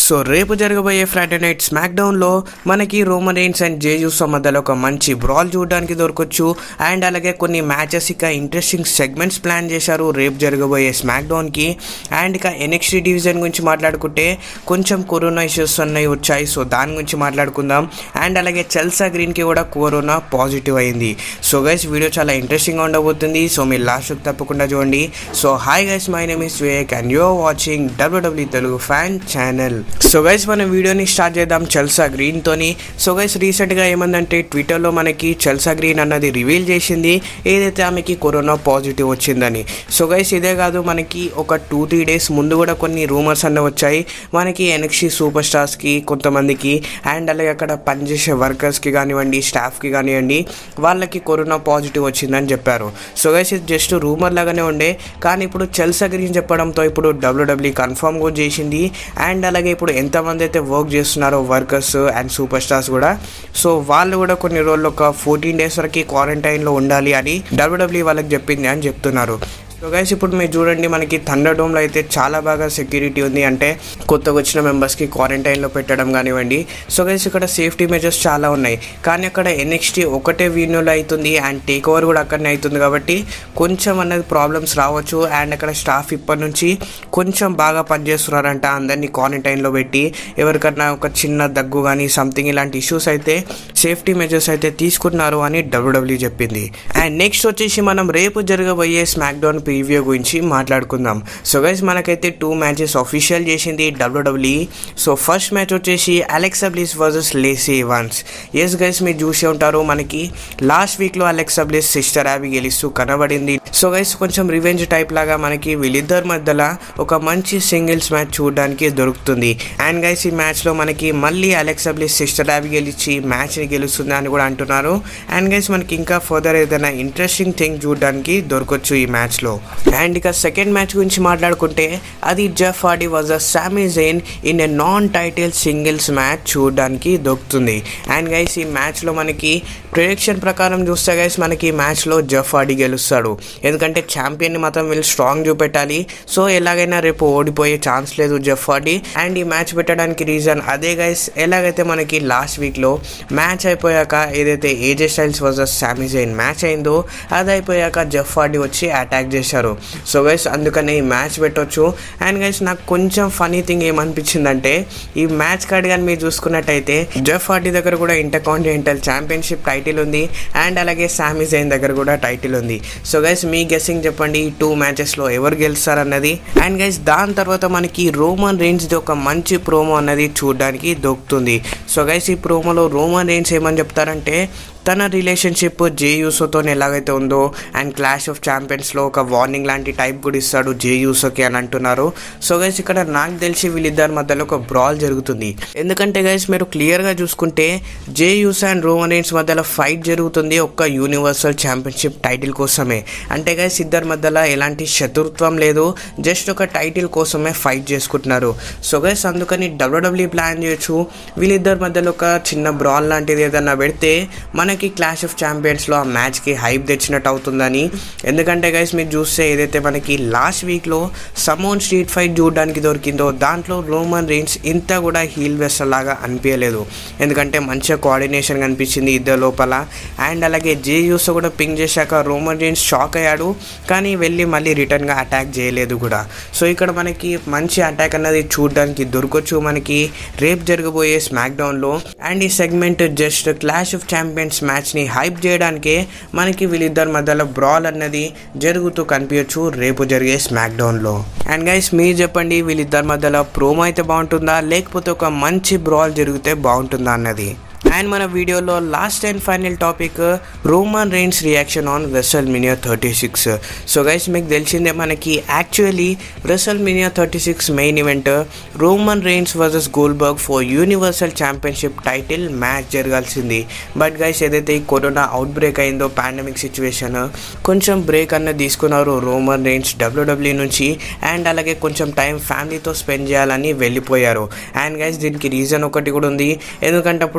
so రేపు జరగబోయే Friday night smack డౌన్లో మనకి రోమన్ రైన్స్ అండ్ జేజూస్ మధ్యలో ఒక మంచి బ్రాల్ చూడడానికి దొరకవచ్చు అండ్ అలాగే కొన్ని మ్యాచెస్ ఇక ఇంట్రెస్టింగ్ సెగ్మెంట్స్ ప్లాన్ చేశారు రేపు జరగబోయే స్మాక్ డౌన్కి అండ్ ఇక ఎన్ఎక్స్టీ డివిజన్ గురించి మాట్లాడుకుంటే కొంచెం కరోనా ఇష్యూస్ అన్నవి వచ్చాయి సో దాని గురించి మాట్లాడుకుందాం అండ్ అలాగే చెల్సా గ్రీన్కి కూడా కరోనా పాజిటివ్ అయింది సో గైస్ వీడియో చాలా ఇంట్రెస్టింగ్గా ఉండబోతుంది సో మీరు లాస్ట్ తప్పకుండా చూడండి so hi guys my name is Vivek and you're watching WWE Telugu fan channel so guys మన వీడియోని స్టార్ట్ చేద్దాం చెల్సా గ్రీన్ తోని సో గైస్ రీసెంట్గా ఏమందంటే ట్విట్టర్లో మనకి చెల్సా గ్రీన్ అన్నది రివీల్ చేసింది ఏదైతే ఆమెకి కరోనా పాజిటివ్ వచ్చిందని సో గైస్ ఇదే కాదు మనకి ఒక టూ త్రీ డేస్ ముందు కూడా కొన్ని రూమర్స్ అన్న వచ్చాయి మనకి ఎన్ఎక్సీ సూపర్ స్టార్స్కి కొంతమందికి అండ్ అలాగే అక్కడ పనిచేసే వర్కర్స్కి కానివ్వండి స్టాఫ్కి కానివ్వండి వాళ్ళకి కరోనా పాజిటివ్ వచ్చిందని చెప్పారు సో గైస్ ఇది జస్ట్ రూమర్ లాగానే ఉండే కానీ ఇప్పుడు చెల్సా గ్రీన్ చెప్పడంతో ఇప్పుడు డబ్ల్యూడబ్ల్యూ కన్ఫర్మ్ కూడా చేసింది అండ్ అలాగే ఇప్పుడు ఎంతమంది అయితే వర్క్ చేస్తున్నారో వర్కర్స్ అండ్ సూపర్ స్టార్స్ కూడా సో వాళ్ళు కూడా కొన్ని రోజులు ఒక ఫోర్టీన్ డేస్ వరకు క్వారంటైన్లో ఉండాలి అని డబ్ల్యూడబ్ల్యూ వాళ్ళకి చెప్పింది అని చెప్తున్నారు సో గైస్ ఇప్పుడు మీరు చూడండి మనకి థండర్ డోమ్లో అయితే చాలా బాగా సెక్యూరిటీ ఉంది అంటే కొత్తగా వచ్చిన మెంబర్స్కి క్వారంటైన్లో పెట్టడం కానివ్వండి సో గైస్ ఇక్కడ సేఫ్టీ మెజర్స్ చాలా ఉన్నాయి కానీ అక్కడ ఎన్ఎక్స్టీ ఒకటే వీన్యూలో అవుతుంది అండ్ టేక్ ఓవర్ కూడా అక్కడనే అవుతుంది కాబట్టి కొంచెం అన్నది ప్రాబ్లమ్స్ రావచ్చు అండ్ అక్కడ స్టాఫ్ ఇప్పటి నుంచి కొంచెం బాగా పనిచేస్తున్నారంట అందరినీ క్వారంటైన్లో పెట్టి ఎవరికన్నా ఒక చిన్న దగ్గు కానీ సంథింగ్ ఇలాంటి ఇష్యూస్ అయితే సేఫ్టీ మెజర్స్ అయితే తీసుకుంటున్నారు అని డబ్ల్యూడబ్ల్యూ చెప్పింది అండ్ నెక్స్ట్ వచ్చేసి మనం రేపు జరగబోయే స్మాక్ డౌన్ ప్రీవ్యూ గురించి మాట్లాడుకుందాం సో గైస్ మనకైతే టూ మ్యాచెస్ అఫీషియల్ చేసింది డబ్ల్యూడబ్ల్యూ సో ఫస్ట్ మ్యాచ్ వచ్చేసి Alexa Bliss versus Lacey Evans yes guys మీరు చూసే ఉంటారు మనకి లాస్ట్ వీక్లో అలెక్సా బ్లిస్ సిస్టర్ యాబి గెలుస్తూ కనబడింది సో గైస్ కొంచెం రివెంజ్ టైప్ లాగా మనకి వీళ్ళిద్దరి మధ్యలో ఒక మంచి సింగిల్స్ మ్యాచ్ చూడడానికి దొరుకుతుంది అండ్ గైస్ ఈ మ్యాచ్లో మనకి మళ్ళీ అలెక్సా బ్లిస్ సిస్టర్ యాబి గెలిచి మ్యాచ్ని గెలుస్తుంది అని కూడా అంటున్నారు అండ్ గైస్ మనకి ఇంకా ఫర్దర్ ఏదైనా ఇంట్రెస్టింగ్ థింగ్ చూడడానికి దొరకవచ్చు ఈ మ్యాచ్లో అండ్ ఇక సెకండ్ మ్యాచ్ గురించి మాట్లాడుకుంటే అది Jeff Hardy was a Sami Zayn in a non title singles match చూడడానికి దొరుకుతుంది అండ్ గైస్ ఈ మ్యాచ్లో మనకి ప్రిడిక్షన్ ప్రకారం చూస్తే గైస్ మనకి ఈ మ్యాచ్లో జెఫ్ హార్డీ గెలుస్తాడు ఎందుకంటే ఛాంపియన్ని మాత్రం వీళ్ళు స్ట్రాంగ్ చూపెట్టాలి సో ఎలాగైనా రేపు ఓడిపోయే ఛాన్స్ లేదు జెఫ్ హార్డీ అండ్ ఈ మ్యాచ్ పెట్టడానికి రీజన్ అదే గైస్ ఎలాగైతే మనకి లాస్ట్ వీక్లో మ్యాచ్ అయిపోయాక ఏదైతే ఏజే స్టైల్స్ వర్సెస్ సామీ జైన్ మ్యాచ్ అయిందో అది అయిపోయాక జెఫ్ హార్డీ వచ్చి అటాక్ చేశారు సో గైస్ అందుకని ఈ మ్యాచ్ పెట్టొచ్చు అండ్ గైస్ నాకు కొంచెం ఫనీ థింగ్ ఏమనిపించిందంటే ఈ మ్యాచ్ కార్డ్ కానీ మీరు చూసుకున్నట్టయితే జెఫ్ హార్డీ దగ్గర కూడా ఇంటర్ కాంటినెంటల్ ఛాంపియన్షిప్ టైటిల్ ఉంది అండ్ అలాగే సామీ జైన్ దగ్గర కూడా టైటిల్ ఉంది సో గైస్ మీ గెస్సింగ్ చెప్పండి ఈ టూ మ్యాచెస్లో ఎవరు గెలుస్తారన్నది అండ్ గైస్ దాని తర్వాత మనకి రోమన్ రేంజ్ది ఒక మంచి ప్రోమో అన్నది చూడడానికి దొరుకుతుంది సో గైస్ ఈ ప్రోమోలో రోమన్ రేంజ్ ఏమని చెప్తారంటే తన రిలేషన్షిప్ జే యూసోతో ఎలాగైతే ఉందో అండ్ క్లాష్ ఆఫ్ ఛాంపియన్స్లో ఒక వార్నింగ్ లాంటి టైప్ కూడా ఇస్తాడు జే యూసోకి అని అంటున్నారు సో గైస్ ఇక్కడ నాకు తెలిసి వీళ్ళిద్దరి మధ్యలో ఒక బ్రాల్ జరుగుతుంది ఎందుకంటే గైస్ మీరు క్లియర్గా చూసుకుంటే Jey Uso and Roman Reigns మధ్యలో ఫైట్ జరుగుతుంది ఒక్క యూనివర్సల్ ఛాంపియన్షిప్ టైటిల్ కోసమే అంటే గైస్ ఇద్దరి మధ్యలో ఎలాంటి శత్రుత్వం లేదు జస్ట్ ఒక టైటిల్ కోసమే ఫైట్ చేసుకుంటున్నారు సో గైస్ అందుకని డబ్ల్యూడబ్ల్యూ ప్లాన్ చేయొచ్చు వీళ్ళిద్దరి మధ్యలో ఒక చిన్న బ్రాల్ లాంటిది ఏదన్నా పెడితే మనకి క్లాష్ ఆఫ్ ఛాంపియన్స్లో ఆ మ్యాచ్కి హైప్ తెచ్చినట్టు అవుతుందని ఎందుకంటే గైస్ మీరు చూస్తే ఏదైతే మనకి లాస్ట్ వీక్లో సమోన్ స్ట్రీట్ ఫైట్ చూడడానికి దొరికిందో దాంట్లో రోమన్ రేన్స్ ఇంత కూడా హీల్ వెస్టర్ లాగా అనిపించలేదు ఎందుకంటే మంచిగా కోఆర్డినేషన్ కనిపించింది ఇద్దరు లోపల అండ్ అలాగే జే యూస్ కూడా పింగ్ చేశాక రోమన్ రేన్స్ షాక్ అయ్యాడు కానీ వెళ్ళి మళ్ళీ రిటర్న్గా అటాక్ చేయలేదు కూడా సో ఇక్కడ మనకి మంచి అటాక్ అన్నది చూడడానికి దొరకవచ్చు మనకి రేపు జరగబోయే స్మాక్ డౌన్లో అండ్ ఈ segment just clash of champions మ్యాచ్ని హైప్ చేయడానికే మనకి వీళ్ళిద్దరి మధ్యలో బ్రాల్ అన్నది జరుగుతూ కనిపించచ్చు రేపు జరిగే స్మాక్ డౌన్లో అండ్ గైస్ మీరు చెప్పండి వీళ్ళిద్దరి మధ్యలో ప్రోమో అయితే బాగుంటుందా లేకపోతే ఒక మంచి బ్రాల్ జరిగితే బాగుంటుందా అన్నది అండ్ మన వీడియోలో last and final topic Roman Reigns reaction on wrestlemania thirty six so guys మీకు తెలిసిందే మనకి actually wrestlemania thirty six main event Roman Reigns versus Goldberg for universal championship title match జరగాల్సింది but guys ఏదైతే ఈ corona outbreak అయిందో pandemic situation కొంచెం break అన్నది తీసుకున్నారు రోమన్ రైన్స్ డబ్ల్యూడబ్ల్యూ నుంచి అండ్ అలాగే కొంచెం టైం ఫ్యామిలీతో స్పెండ్ చేయాలని వెళ్ళిపోయారు అండ్ గైస్ దీనికి రీజన్ ఒకటి కూడా ఉంది ఎందుకంటే అప్పుడు ఇది లో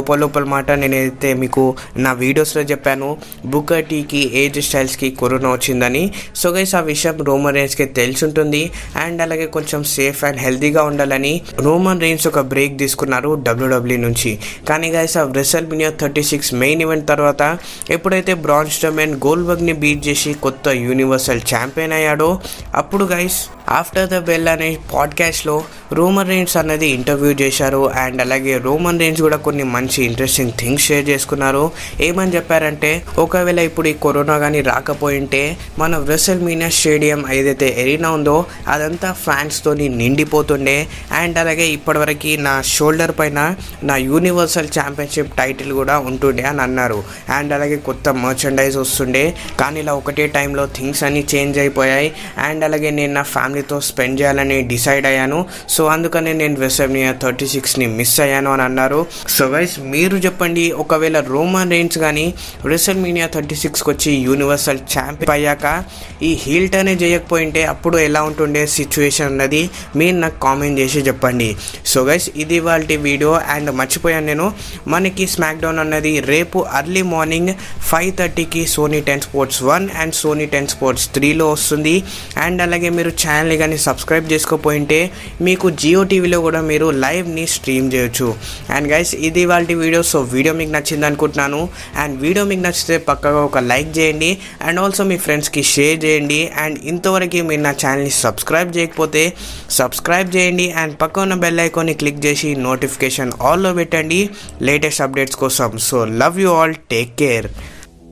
లోపల లోపల మాట నేనైతే మీకు నా వీడియోస్లో చెప్పాను బుకర్ టీకి ఏజ్ స్టైల్స్కి కరోనా వచ్చిందని సో గైస్ ఆ విషయం రోమన్ రేన్స్కి తెలిసి ఉంటుంది అండ్ అలాగే కొంచెం సేఫ్ అండ్ హెల్తీగా ఉండాలని రోమన్ రేన్స్ ఒక బ్రేక్ తీసుకున్నారు డబ్ల్యూడబ్ల్యూ నుంచి కానీ గైస్ ఆ wrestlemania thirty six main event తర్వాత ఎప్పుడైతే బ్రాన్ స్టమెన్ గోల్బర్గ్ని బీట్ చేసి కొత్త యూనివర్సల్ ఛాంపియన్ అయ్యాడో అప్పుడు గైస్ ఆఫ్టర్ ద బెల్ అనే పాడ్కాస్ట్లో రోమన్ రేన్స్ అన్నది ఇంటర్వ్యూ చేశారు అండ్ అలాగే రోమన్ రేన్స్ కూడా కొన్ని మంచి ఇంట్రెస్టింగ్ థింగ్స్ షేర్ చేసుకున్నారు ఏమని చెప్పారంటే ఒకవేళ ఇప్పుడు ఈ కరోనా కానీ రాకపోయింటే మన వెసల్ మీనా స్టేడియం ఏదైతే ఎరీనా ఉందో అదంతా ఫ్యాన్స్తోని నిండిపోతుండే అండ్ అలాగే ఇప్పటివరకు నా షోల్డర్ పైన నా యూనివర్సల్ ఛాంపియన్షిప్ టైటిల్ కూడా ఉంటుండే అని అన్నారు అండ్ అలాగే కొత్త మర్చండైజ్ వస్తుండే కానీ ఇలా ఒకటే టైంలో థింగ్స్ అన్నీ చేంజ్ అయిపోయాయి అండ్ అలాగే నేను నా ఫ్యామిలీతో స్పెండ్ చేయాలని డిసైడ్ అయ్యాను సో అందుకనే నేను వెసర్నియా థర్టీ సిక్స్ని మిస్ అయ్యాను అని అన్నారు సో వైస్ మీరు చెప్పండి ఒకవేళ రోమన్ రేంజ్ కానీ రెసల్మీనియా థర్టీ సిక్స్కి వచ్చి యూనివర్సల్ ఛాంపియన్ అయ్యాక ఈ హీల్ట్ అనే చేయకపోయింటే అప్పుడు ఎలా ఉంటుండే సిచ్యువేషన్ అన్నది మీరు నాకు కామెంట్ చేసి చెప్పండి సో గైస్ ఇది వాళ్ళ వీడియో అండ్ మర్చిపోయాను నేను మనకి స్మాక్ డౌన్ అన్నది రేపు అర్లీ మార్నింగ్ ఫైవ్ థర్టీకి Sony Ten Sports one and Sony Ten Sports త్రీలో వస్తుంది అండ్ అలాగే మీరు ఛానల్ కానీ సబ్స్క్రైబ్ చేసుకోపోయింటే మీకు జియో టీవీలో కూడా మీరు లైవ్ని స్ట్రీమ్ చేయొచ్చు అండ్ గైస్ ఇది వాళ్ళ వీడియో సో వీడియో మీకు నచ్చింది అనుకుంటున్నాను అండ్ వీడియో మీకు నచ్చితే పక్కగా ఒక లైక్ చేయండి అండ్ ఆల్సో మీ ఫ్రెండ్స్కి షేర్ చేయండి అండ్ ఇంతవరకు మీరు నా ఛానల్ని సబ్స్క్రైబ్ చేయకపోతే సబ్స్క్రైబ్ చేయండి అండ్ పక్క ఉన్న బెల్ ఐకాన్ని క్లిక్ చేసి నోటిఫికేషన్ ఆల్లో పెట్టండి లేటెస్ట్ అప్డేట్స్ కోసం so love you all take care